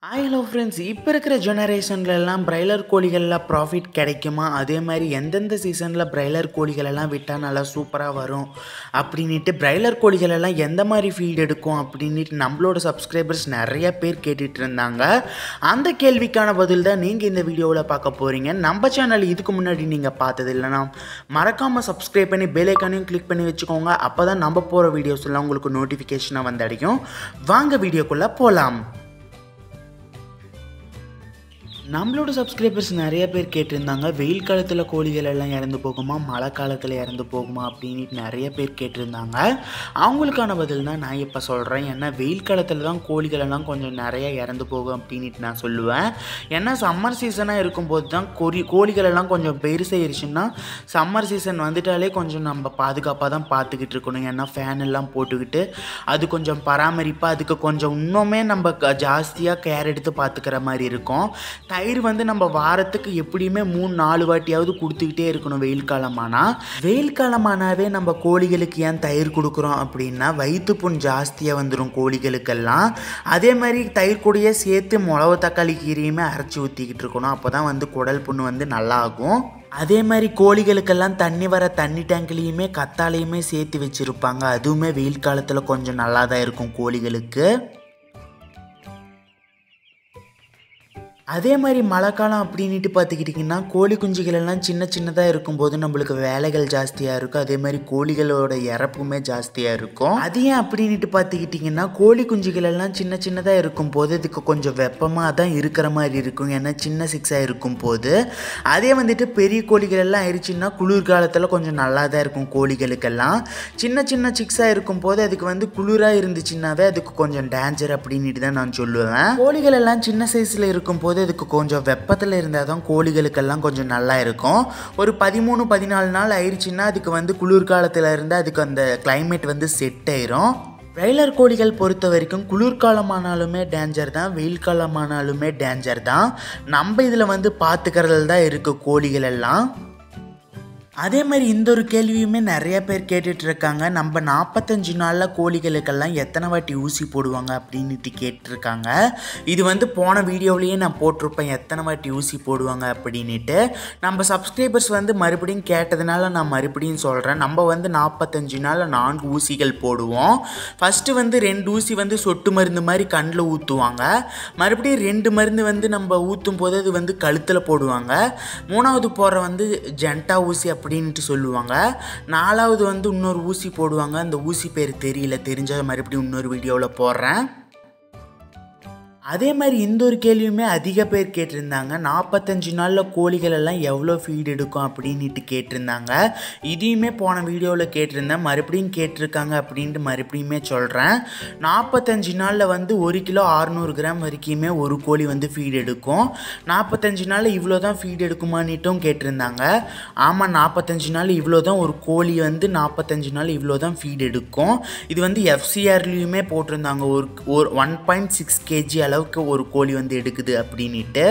hi hello friends இப்போ இருக்கிற ஜெனரேஷன்லலாம் broiler கோழிகளில் profit கிடைக்குமா அதே மாதிரி எந்தெந்த சீசனில் பிராய்லர் கோழிகளெல்லாம் விட்டால் நல்லா சூப்பராக வரும் அப்படின்ட்டு பிராய்லர் கோழிகளெல்லாம் எந்த மாதிரி ஃபீட் எடுக்கும் அப்படின்ட்டு நம்மளோட சப்ஸ்கிரைபர்ஸ் நிறைய பேர் கேட்டுட்டு இருந்தாங்க அந்த கேள்விக்கான பதில் தான் நீங்கள் இந்த வீடியோவில் பார்க்க போகிறீங்க நம்ம சேனல் இதுக்கு முன்னாடி நீங்கள் பார்த்தது இல்லைனா மறக்காமல் சப்ஸ்கிரைப் பண்ணி பெலைக்கானையும் கிளிக் பண்ணி வச்சுக்கோங்க அப்போ தான் நம்ம போகிற வீடியோஸ் எல்லாம் உங்களுக்கு நோட்டிஃபிகேஷனாக வந்து அடையும் வாங்க வீடியோக்குள்ளே போகலாம் நம்மளோட சப்ஸ்கிரைபர்ஸ் நிறைய பேர் கேட்டிருந்தாங்க வெயில் காலத்தில் கோழிகள் எல்லாம் இறந்து போகுமா மழை காலத்தில் இறந்து போகுமா அப்படின்னு நிறைய பேர் கேட்டிருந்தாங்க அவங்களுக்கான பதில் தான் நான் இப்போ சொல்கிறேன் ஏன்னா வெயில் காலத்தில் தான் கோழிகள் எல்லாம் கொஞ்சம் நிறைய இறந்து போகும் அப்படின்ட்டு நான் சொல்லுவேன் ஏன்னா சம்மர் சீசனாக இருக்கும்போது தான் கோழி கோழிகள் எல்லாம் கொஞ்சம் பெருசாயிருச்சுன்னா சம்மர் சீசன் வந்துட்டாலே கொஞ்சம் நம்ம பாதுகாப்பாக தான் பார்த்துக்கிட்டு இருக்கணும் ஏன்னா ஃபேன் எல்லாம் போட்டுக்கிட்டு அது கொஞ்சம் பராமரிப்பாக அதுக்கு கொஞ்சம் இன்னுமே நம்ம க- ஜாஸ்தியாக கேர் எடுத்து பார்த்துக்கிற மாதிரி இருக்கும் தயிர் வந்து நம்ம வாரத்துக்கு எப்படியுமே மூணு நாலு வாட்டியாவது கொடுத்துக்கிட்டே இருக்கணும் வெயில் காலமானா வெயில் காலமானாவே நம்ம கோழிகளுக்கு ஏன் தயிர் கொடுக்குறோம் அப்படின்னா வயிற்று புண் ஜாஸ்தியாக வந்துடும் கோழிகளுக்கெல்லாம் அதே மாதிரி தயிர் கூடயே சேர்த்து மிளகு தக்காளி கீரையுமே அரைச்சி ஊற்றிக்கிட்டு இருக்கணும் அப்போ தான் வந்து குடல் புண்ணு வந்து நல்லா ஆகும் அதே மாதிரி கோழிகளுக்கெல்லாம் தண்ணி வர தண்ணி டேங்க்லேயுமே கத்தாலையுமே சேர்த்து வச்சுருப்பாங்க அதுவுமே வெயில் காலத்தில் கொஞ்சம் நல்லா தான் இருக்கும் கோழிகளுக்கு அதே மாதிரி மழை காலம் அப்படின்ட்டு பார்த்துக்கிட்டிங்கன்னா கோழி குஞ்சுகள் எல்லாம் சின்ன சின்னதாக இருக்கும்போது நம்மளுக்கு வேலைகள் ஜாஸ்தியாக இருக்கும் அதே மாதிரி கோழிகளோட இறப்புமே ஜாஸ்தியாக இருக்கும் அது ஏன் அப்படின்ட்டு பார்த்துக்கிட்டிங்கன்னா கோழி குஞ்சுகள் எல்லாம் சின்ன சின்னதாக இருக்கும்போது அதுக்கு கொஞ்சம் வெப்பமாக தான் இருக்கிற மாதிரி இருக்கும் ஏன்னா சின்ன சிக்ஸாக இருக்கும் போது அதே வந்துட்டு பெரிய கோழிகள் எல்லாம் ஆயிடுச்சுன்னா குளிர்காலத்தில் கொஞ்சம் நல்லா தான் இருக்கும் கோழிகளுக்கெல்லாம் சின்ன சின்ன சிக்ஸாக இருக்கும் போது அதுக்கு வந்து குளிராக இருந்துச்சுன்னாவே அதுக்கு கொஞ்சம் டேஞ்சர் அப்படின்ட்டு தான் நான் சொல்லுவேன் கோழிகள் எல்லாம் சின்ன சைஸில் இருக்கும்போது அதுக்கு கொஞ்சம் வெப்பத்தில் இருந்தால் தான் கோழிகளுக்கெல்லாம் கொஞ்சம் நல்லா இருக்கும் ஒரு பதிமூணு பதினாலு நாள் ஆயிடுச்சுன்னா அதுக்கு வந்து குளிர்காலத்தில் இருந்து அதுக்கு அந்த climate வந்து செட் ஆயிரும் பிராய்லர் கோழிகள் பொறுத்த வரைக்கும் குளிர்காலமானாலுமே டேஞ்சர் தான் வெயில் காலமானாலுமே டேஞ்சர் தான் நம்ம இதில் வந்து பார்த்துக்கிறதுல தான் இருக்குது கோழிகள் எல்லாம் அதே மாதிரி இந்த ஒரு கேள்வியுமே நிறைய பேர் கேட்டுட்டு இருக்காங்க நம்ம நாற்பத்தஞ்சு நாளில் கோழிகளுக்கெல்லாம் எத்தனை வாட்டி ஊசி போடுவாங்க அப்படின்னுட்டு கேட்டிருக்காங்க இது வந்து போன வீடியோவிலேயே நான் போட்டிருப்பேன் எத்தனை வாட்டி ஊசி போடுவாங்க அப்படின்ட்டு நம்ம சப்ஸ்கிரைபர்ஸ் வந்து மறுபடியும் கேட்டதுனால நான் மறுபடியும் சொல்கிறேன் நம்ம வந்து நாற்பத்தஞ்சு நாளில் நான்கு ஊசிகள் போடுவோம் ஃபஸ்ட்டு வந்து ரெண்டு ஊசி வந்து சொட்டு மருந்து மாதிரி கண்ணில் ஊற்றுவாங்க மறுபடியும் ரெண்டு மருந்து வந்து நம்ம ஊற்றும் போது அது வந்து கழுத்தில் போடுவாங்க மூணாவது போடுற வந்து ஜென்டா ஊசி அப்படின்ட்டு சொல்லுவாங்க நாலாவது வந்து இன்னொரு ஊசி போடுவாங்க அந்த ஊசி பேர் தெரியல தெரிஞ்ச மறுபடியும் இன்னொரு வீடியோவில் போடுறேன் அதே மாதிரி இந்த ஒரு கேள்வியுமே அதிக பேர் கேட்டிருந்தாங்க நாற்பத்தஞ்சு நாளில் கோழிகள் எல்லாம் எவ்வளோ ஃபீட் எடுக்கும் அப்படின்ட்டு கேட்டிருந்தாங்க இதையுமே போன வீடியோவில் கேட்டிருந்தேன் மறுபடியும் கேட்டிருக்காங்க அப்படின்ட்டு மறுபடியுமே சொல்கிறேன் நாற்பத்தஞ்சு நாளில் வந்து ஒரு கிலோ அறநூறு கிராம் வரைக்குமே ஒரு கோழி வந்து ஃபீட் எடுக்கும் நாற்பத்தஞ்சு நாளில் இவ்வளோ தான் ஃபீட் எடுக்குமான்னுட்டும் கேட்டிருந்தாங்க ஆமாம் நாற்பத்தஞ்சு நாள் இவ்வளோ தான் ஒரு கோழி வந்து நாற்பத்தஞ்சு நாள் இவ்வளோ தான் ஃபீட் எடுக்கும் இது வந்து எஃப்சிஆர்லேயுமே போட்டிருந்தாங்க ஒரு ஒரு ஒன் பாயிண்ட் சிக்ஸ் கேஜி அளவுக்கு ஒரு கோழி வந்து எடுக்குது அப்படின்ட்டு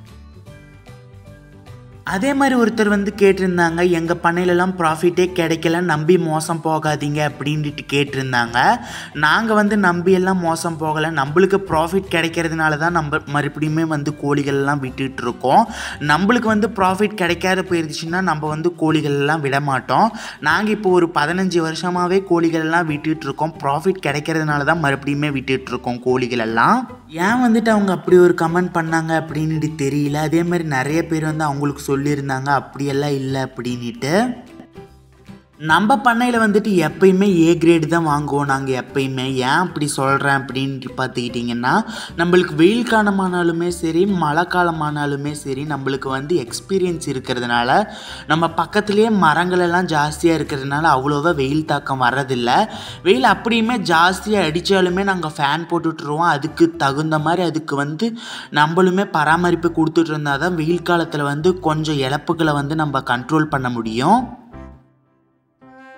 அதே மாதிரி ஒருத்தர் வந்து கேட்டிருந்தாங்க எங்கள் பண்ணையிலலாம் ப்ராஃபிட்டே கிடைக்கல நம்பி மோசம் போகாதீங்க அப்படின்ட்டு கேட்டிருந்தாங்க நாங்கள் வந்து நம்பி எல்லாம் மோசம் போகலை நம்மளுக்கு ப்ராஃபிட் கிடைக்கிறதுனால தான் நம்ம மறுபடியுமே வந்து கோழிகள் எல்லாம் விட்டுட்டு இருக்கோம் நம்மளுக்கு வந்து ப்ராஃபிட் கிடைக்காத போயிருச்சுன்னா நம்ம வந்து கோழிகள் எல்லாம் விட மாட்டோம் நாங்கள் இப்போ ஒரு பதினஞ்சு வருஷமாகவே கோழிகள் எல்லாம் விட்டுட்டு இருக்கோம் ப்ராஃபிட் கிடைக்கிறதுனால தான் மறுபடியுமே விட்டுட்டு இருக்கோம் கோழிகள் எல்லாம் ஏன் வந்துட்டு அவங்க அப்படி ஒரு கமெண்ட் பண்ணாங்க அப்படின்னுட்டு தெரியல அதே மாதிரி நிறைய பேர் வந்து அவங்களுக்கு சொல்லியிருந்தாங்க அப்படியெல்லாம் இல்லை அப்படின்ட்டு நம்ம பண்ணையில் வந்துட்டு எப்பயுமே ஏ கிரேடு தான் வாங்குவோம் நாங்கள் எப்பயுமே ஏன் அப்படி சொல்கிறேன் அப்படின்ட்டு பார்த்துக்கிட்டிங்கன்னா நம்மளுக்கு வெயில் காலமானாலுமே சரி மழை காலமானாலுமே சரி நம்மளுக்கு வந்து எக்ஸ்பீரியன்ஸ் இருக்கிறதுனால நம்ம பக்கத்துலேயே மரங்கள் எல்லாம் ஜாஸ்தியாக இருக்கிறதுனால அவ்வளோவா வெயில் தாக்கம் வர்றதில்ல வெயில் அப்படியுமே ஜாஸ்தியாக அடித்தாலுமே நாங்கள் ஃபேன் போட்டுட்ருவோம் அதுக்கு தகுந்த மாதிரி அதுக்கு வந்து நம்மளுமே பராமரிப்பு கொடுத்துட்டு இருந்தால் தான் வெயில் காலத்தில் வந்து கொஞ்சம் இழப்புகளை வந்து நம்ம கண்ட்ரோல் பண்ண முடியும்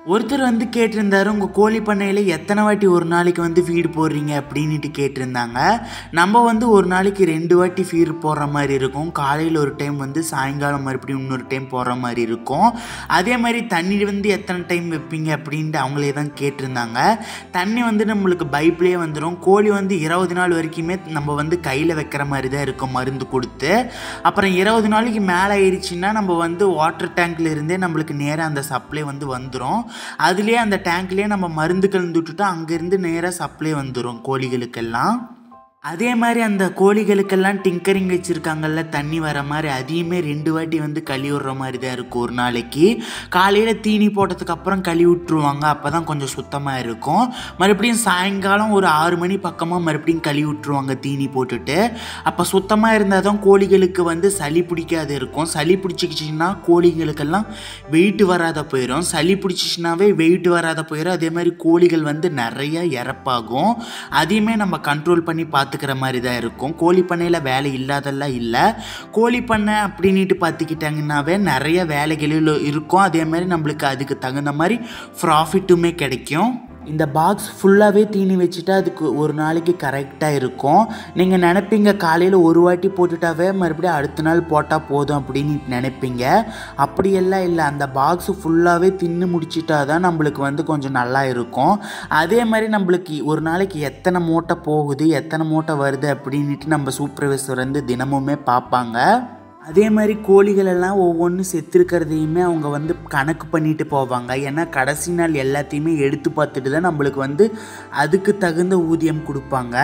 ஒருத்தர் வந்து கேட்டிருந்தாரு உங்கள் கோழி பண்ணையில் எத்தனை வாட்டி ஒரு நாளைக்கு வந்து ஃபீடு போடுறீங்க அப்படின்ட்டு கேட்டிருந்தாங்க நம்ம வந்து ஒரு நாளைக்கு ரெண்டு வாட்டி ஃபீடு போடுற மாதிரி இருக்கும் காலையில் ஒரு டைம் வந்து சாயங்காலம் மறுபடியும் இன்னொரு டைம் போடுற மாதிரி இருக்கும் அதே மாதிரி தண்ணி வந்து எத்தனை டைம் வைப்பீங்க அப்படின்ட்டு அவங்களே தான் கேட்டிருந்தாங்க தண்ணி வந்து நம்மளுக்கு பைப்லேயே வந்துடும் கோழி வந்து இருபது நாள் வரைக்குமே நம்ம வந்து கையில் வைக்கிற மாதிரி தான் இருக்கும் மருந்து கொடுத்து அப்புறம் இருபது நாளைக்கு மேலே ஆயிடுச்சுன்னா நம்ம வந்து வாட்டர் டேங்க்ல இருந்தே நம்மளுக்கு நேராக அந்த சப்ளை வந்து வந்துடும் அதுலேயே அந்த டேங்க்லேயே நம்ம மருந்து கலந்து விட்டுட்டு அங்கேருந்து நேராக சப்ளை வந்துடும் கோழிகளுக்கெல்லாம் அதே மாதிரி அந்த கோழிகளுக்கெல்லாம் டிங்கரிங் வச்சுருக்காங்கல்ல தண்ணி வர மாதிரி அதையுமே ரெண்டு வாட்டி வந்து கழுவி விடுற மாதிரி தான் இருக்கும் ஒரு நாளைக்கு காலையில் தீனி போட்டதுக்கு அப்புறம் கழுவி விட்டுருவாங்க அப்போ தான் கொஞ்சம் சுத்தமாக இருக்கும் மறுபடியும் சாயங்காலம் ஒரு ஆறு மணி பக்கமாக மறுபடியும் கழுவி விட்டுருவாங்க தீனி போட்டுட்டு அப்போ சுத்தமாக இருந்தால் தான் கோழிகளுக்கு வந்து சளி பிடிக்காது இருக்கும் சளி பிடிச்சிக்கிச்சின்னா கோழிகளுக்கெல்லாம் வெயிட் வராத போயிடும் சளி பிடிச்சிச்சினாவே வெயிட் வராத போயிடும் அதே மாதிரி கோழிகள் வந்து நிறைய இறப்பாகும் அதையுமே நம்ம கண்ட்ரோல் பண்ணி பார்த்துக்கிற மாதிரி தான் இருக்கும் கோழி பண்ணையில் வேலை இல்லாதெல்லாம் இல்லை கோழி பண்ணை அப்படின்ட்டு பார்த்துக்கிட்டாங்கன்னாவே நிறைய வேலைகளில் இருக்கும் அதே மாதிரி நம்மளுக்கு அதுக்கு தகுந்த மாதிரி ப்ராஃபிட்டுமே கிடைக்கும் இந்த பாக்ஸ் ஃபுல்லாகவே தீனி வச்சுட்டா அதுக்கு ஒரு நாளைக்கு கரெக்டாக இருக்கும் நீங்கள் நினைப்பீங்க காலையில் ஒரு வாட்டி போட்டுட்டாவே மறுபடியும் அடுத்த நாள் போட்டால் போதும் அப்படின்னு நினைப்பீங்க அப்படியெல்லாம் இல்லை அந்த பாக்ஸ் ஃபுல்லாகவே தின்னு முடிச்சிட்டா தான் நம்மளுக்கு வந்து கொஞ்சம் நல்லா இருக்கும் அதே மாதிரி நம்மளுக்கு ஒரு நாளைக்கு எத்தனை மூட்டை போகுது எத்தனை மூட்டை வருது அப்படின்ட்டு நம்ம சூப்பர்வைசர் வந்து தினமுமே பார்ப்பாங்க அதே மாதிரி கோழிகள் எல்லாம் ஒவ்வொன்றும் செத்துருக்கிறதையுமே அவங்க வந்து கணக்கு பண்ணிட்டு போவாங்க ஏன்னா கடைசி நாள் எல்லாத்தையுமே எடுத்து பார்த்துட்டு தான் நம்மளுக்கு வந்து அதுக்கு தகுந்த ஊதியம் கொடுப்பாங்க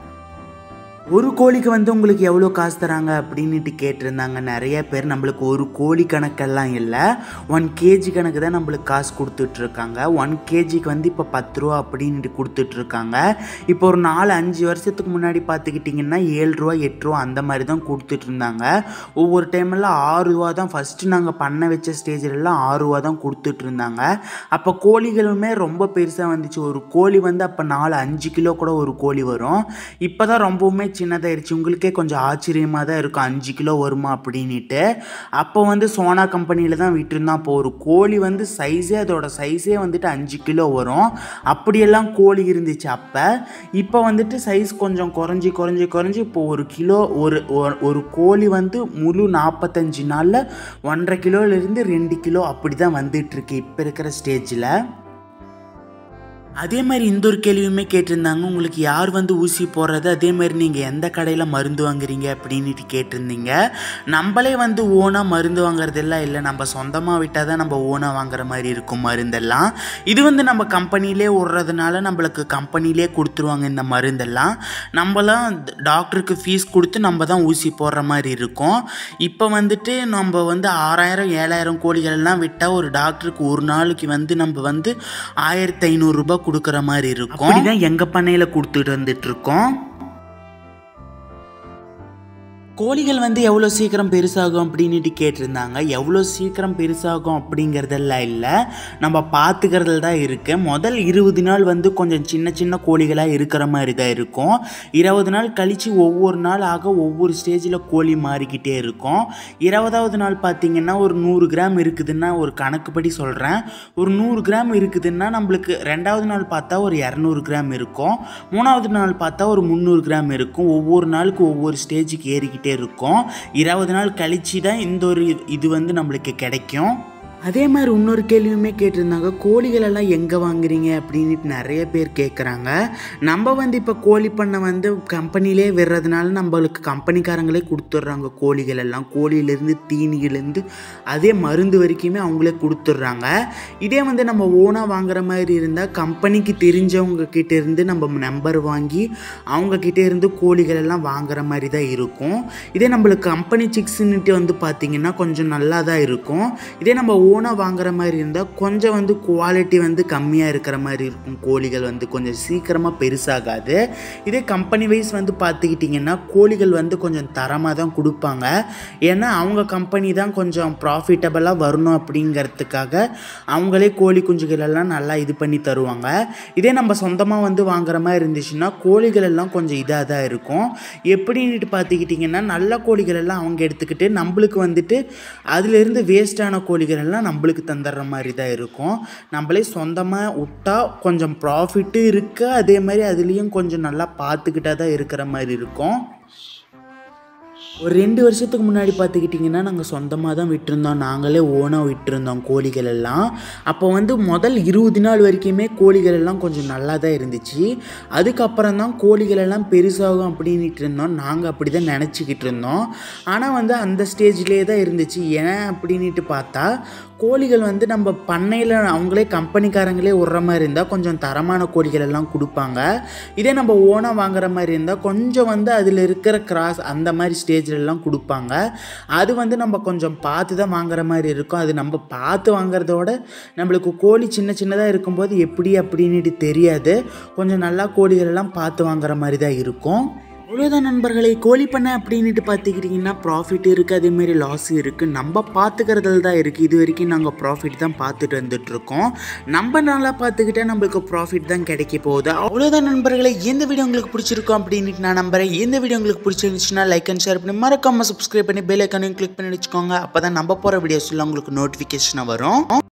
ஒரு கோழிக்கு வந்து உங்களுக்கு எவ்வளோ காசு தராங்க அப்படின்ட்டு கேட்டிருந்தாங்க நிறைய பேர் நம்மளுக்கு ஒரு கோழி கணக்கெல்லாம் இல்லை ஒன் கேஜி கணக்கு தான் நம்மளுக்கு காசு கொடுத்துட்ருக்காங்க ஒன் கேஜிக்கு வந்து இப்போ பத்து ரூபா அப்படின்ட்டு கொடுத்துட்ருக்காங்க இப்போ ஒரு நாலு அஞ்சு வருஷத்துக்கு முன்னாடி பார்த்துக்கிட்டிங்கன்னா ஏழு ரூபா எட்டு ரூபா அந்த மாதிரி தான் கொடுத்துட்டு இருந்தாங்க ஒவ்வொரு டைமெல்லாம் ஆறு ரூபா தான் ஃபஸ்ட்டு நாங்கள் பண்ண வச்ச ஸ்டேஜிலலாம் ஆறு ரூபா தான் கொடுத்துட்டு இருந்தாங்க அப்போ கோழிகளுமே ரொம்ப பெருசாக வந்துச்சு ஒரு கோழி வந்து அப்போ நாலு அஞ்சு கிலோ கூட ஒரு கோழி வரும் இப்போ தான் ரொம்பவுமே சின்னதாயிருச்சு உங்களுக்கே கொஞ்சம் ஆச்சரியமாக தான் இருக்கும் அஞ்சு கிலோ வருமா அப்படின்ட்டு அப்போ வந்து சோனா கம்பெனியில் தான் விட்டுருந்தான் இப்போ ஒரு கோழி வந்து சைஸே அதோட சைஸே வந்துட்டு அஞ்சு கிலோ வரும் அப்படியெல்லாம் கோழி இருந்துச்சு அப்போ இப்போ வந்துட்டு சைஸ் கொஞ்சம் குறைஞ்சி குறைஞ்சி குறைஞ்சி இப்போ ஒரு கிலோ ஒரு ஒரு- ஒரு கோழி வந்து முழு நாற்பத்தஞ்சு நாளில் ஒன்றரை கிலோலேருந்து ரெண்டு கிலோ அப்படி தான் வந்துட்டுருக்கு இப்போ இருக்கிற ஸ்டேஜில் அதே மாதிரி இந்த ஒரு கேள்வியுமே கேட்டிருந்தாங்க உங்களுக்கு யார் வந்து ஊசி போடுறது அதே மாதிரி நீங்கள் எந்த கடையில் மருந்து வாங்குறீங்க அப்படின்ட்டு கேட்டிருந்தீங்க நம்மளே வந்து ஓனாக மருந்து வாங்குறதெல்லாம் இல்லை நம்ம சொந்தமாக விட்டால் தான் நம்ம ஓனாக வாங்குற மாதிரி இருக்கும் மருந்தெல்லாம் இது வந்து நம்ம கம்பெனிலே விடுறதுனால நம்மளுக்கு கம்பெனிலே கொடுத்துருவாங்க இந்த மருந்தெல்லாம் நம்மலாம் டாக்டருக்கு ஃபீஸ் கொடுத்து நம்ம தான் ஊசி போடுற மாதிரி இருக்கும் இப்போ வந்துட்டு நம்ம வந்து ஆறாயிரம் ஏழாயிரம் கோழிகள் எல்லாம் விட்டால் ஒரு டாக்டருக்கு ஒரு நாளைக்கு வந்து நம்ம வந்து ஆயிரத்தி ஐநூறுரூபா கொடுக்குற மாதிரி இருக்கும் அப்படிதான் எங்கள் பண்ணையில் கொடுத்துட்டு வந்துட்டு இருக்கோம் கோழிகள் வந்து எவ்வளோ சீக்கிரம் பெருசாகும் அப்படின்ட்டு கேட்டிருந்தாங்க எவ்வளோ சீக்கிரம் பெருசாகும் அப்படிங்கிறதெல்லாம் இல்லை நம்ம பார்த்துக்கிறதுல தான் இருக்குது முதல் இருபது நாள் வந்து கொஞ்சம் சின்ன சின்ன கோழிகளாக இருக்கிற மாதிரி தான் இருக்கும் இருபது நாள் கழித்து ஒவ்வொரு நாள் ஆக ஒவ்வொரு ஸ்டேஜில் கோழி மாறிக்கிட்டே இருக்கும் இருபதாவது நாள் பார்த்தீங்கன்னா ஒரு நூறு கிராம் இருக்குதுன்னா ஒரு கணக்குப்படி சொல்கிறேன் ஒரு நூறு கிராம் இருக்குதுன்னா நம்மளுக்கு ரெண்டாவது நாள் பார்த்தா ஒரு இரநூறு கிராம் இருக்கும் மூணாவது நாள் பார்த்தா ஒரு முந்நூறு கிராம் இருக்கும் ஒவ்வொரு நாளுக்கு ஒவ்வொரு ஸ்டேஜுக்கு ஏறிக்கிட்டே இருக்கும் இருபது நாள் கழிச்சு தான் இந்த ஒரு இது வந்து நம்மளுக்கு கிடைக்கும் அதே மாதிரி இன்னொரு கேள்வியுமே கேட்டிருந்தாங்க கோழிகள் எல்லாம் எங்கே வாங்குறீங்க அப்படின்ட்டு நிறைய பேர் கேட்குறாங்க நம்ம வந்து இப்போ கோழி பண்ணை வந்து கம்பெனிலே விடுறதுனால நம்மளுக்கு கம்பெனிக்காரங்களே கொடுத்துட்றாங்க கோழிகள் எல்லாம் கோழியிலேருந்து தீனியிலேருந்து அதே மருந்து வரைக்குமே அவங்களே கொடுத்துட்றாங்க இதே வந்து நம்ம ஓனாக வாங்குற மாதிரி இருந்தால் கம்பெனிக்கு தெரிஞ்சவங்க கிட்ட இருந்து நம்ம நம்பர் வாங்கி அவங்க கிட்ட இருந்து கோழிகள் எல்லாம் வாங்குற மாதிரி தான் இருக்கும் இதே நம்மளுக்கு கம்பெனி சிக்ஸ்ன்னுட்டு வந்து பார்த்திங்கன்னா கொஞ்சம் நல்லா தான் இருக்கும் இதே நம்ம ஓனாக வாங்குற மாதிரி இருந்தால் கொஞ்சம் வந்து குவாலிட்டி வந்து கம்மியாக இருக்கிற மாதிரி இருக்கும் கோழிகள் வந்து கொஞ்சம் சீக்கிரமாக பெருசாகாது இதே கம்பெனி வைஸ் வந்து பார்த்துக்கிட்டிங்கன்னா கோழிகள் வந்து கொஞ்சம் தரமாக தான் கொடுப்பாங்க ஏன்னா அவங்க கம்பெனி தான் கொஞ்சம் ப்ராஃபிட்டபுளாக வரணும் அப்படிங்கிறதுக்காக அவங்களே கோழி குஞ்சுகள் எல்லாம் நல்லா இது பண்ணி தருவாங்க இதே நம்ம சொந்தமாக வந்து வாங்குற மாதிரி இருந்துச்சுன்னா கோழிகள் எல்லாம் கொஞ்சம் இதாக தான் இருக்கும் எப்படின்ட்டு பார்த்துக்கிட்டிங்கன்னா நல்ல கோழிகள் எல்லாம் அவங்க எடுத்துக்கிட்டு நம்மளுக்கு வந்துட்டு அதுலேருந்து வேஸ்டான கோழிகள் எல்லாம் கோழிகளெல்லாம் நம்மளுக்கு தந்துடுற மாதிரி தான் இருக்கும் நம்மளே சொந்தமாக விட்டா கொஞ்சம் ப்ராஃபிட்டு இருக்குது அதே மாதிரி அதுலேயும் கொஞ்சம் நல்லா பார்த்துக்கிட்டா தான் இருக்கிற மாதிரி இருக்கும் ஒரு ரெண்டு வருஷத்துக்கு முன்னாடி பார்த்துக்கிட்டிங்கன்னா நாங்கள் சொந்தமாக தான் விட்டுருந்தோம் நாங்களே ஓனாக விட்டுருந்தோம் கோழிகள் எல்லாம் அப்போ வந்து முதல் இருபது நாள் வரைக்குமே கோழிகள் எல்லாம் கொஞ்சம் நல்லா தான் இருந்துச்சு அதுக்கப்புறம் தான் கோழிகள் எல்லாம் பெருசாகும் அப்படின்ட்டு இருந்தோம் நாங்கள் அப்படி தான் நினச்சிக்கிட்டு இருந்தோம் ஆனால் வந்து அந்த ஸ்டேஜ்லேயே தான் இருந்துச்சு ஏன் அப்படின்ட்டு பார்த்தா கோழிகள் வந்து நம்ம பண்ணையில் அவங்களே கம்பெனிக்காரங்களே விட்ற மாதிரி இருந்தால் கொஞ்சம் தரமான கோழிகள் எல்லாம் கொடுப்பாங்க இதே நம்ம ஓனாக வாங்குற மாதிரி இருந்தால் கொஞ்சம் வந்து அதில் இருக்கிற கிராஸ் அந்த மாதிரி ஸ்டேஜ்லலாம் கொடுப்பாங்க அது வந்து நம்ம கொஞ்சம் பார்த்து தான் வாங்குற மாதிரி இருக்கும் அது நம்ம பார்த்து வாங்குறதோட நம்மளுக்கு கோழி சின்ன சின்னதாக இருக்கும்போது எப்படி அப்படின்ட்டு தெரியாது கொஞ்சம் நல்லா கோழிகள் எல்லாம் பார்த்து வாங்குற மாதிரி தான் இருக்கும் அவ்வளோதான் நண்பர்களே கோழி பண்ணை அப்படின்ட்டு பார்த்துக்கிட்டிங்கன்னா ப்ராஃபிட் இருக்குது அதேமாரி லாஸ் இருக்குது நம்ம பார்த்துக்கிறதுல தான் இருக்குது இது வரைக்கும் நாங்கள் ப்ராஃபிட் தான் பார்த்துட்டு வந்துட்டுருக்கோம் நம்ம நல்லா பார்த்துக்கிட்டா நம்மளுக்கு ப்ராஃபிட் தான் கிடைக்க போகுது அவ்வளோதான் நண்பர்களே எந்த வீடியோ உங்களுக்கு பிடிச்சிருக்கும் அப்படின்ட்டு நான் நம்புறேன் எந்த வீடியோ உங்களுக்கு பிடிச்சிருந்துச்சுன்னா லைக் அண்ட் ஷேர் பண்ணி மறக்காமல் சப்ஸ்கிரைப் பண்ணி பெல் ஐக்கானையும் கிளிக் பண்ணி வச்சுக்கோங்க அப்போ தான் நம்ம போகிற வீடியோஸ்லாம் உங்களுக்கு நோட்டிஃபிகேஷனாக வரும்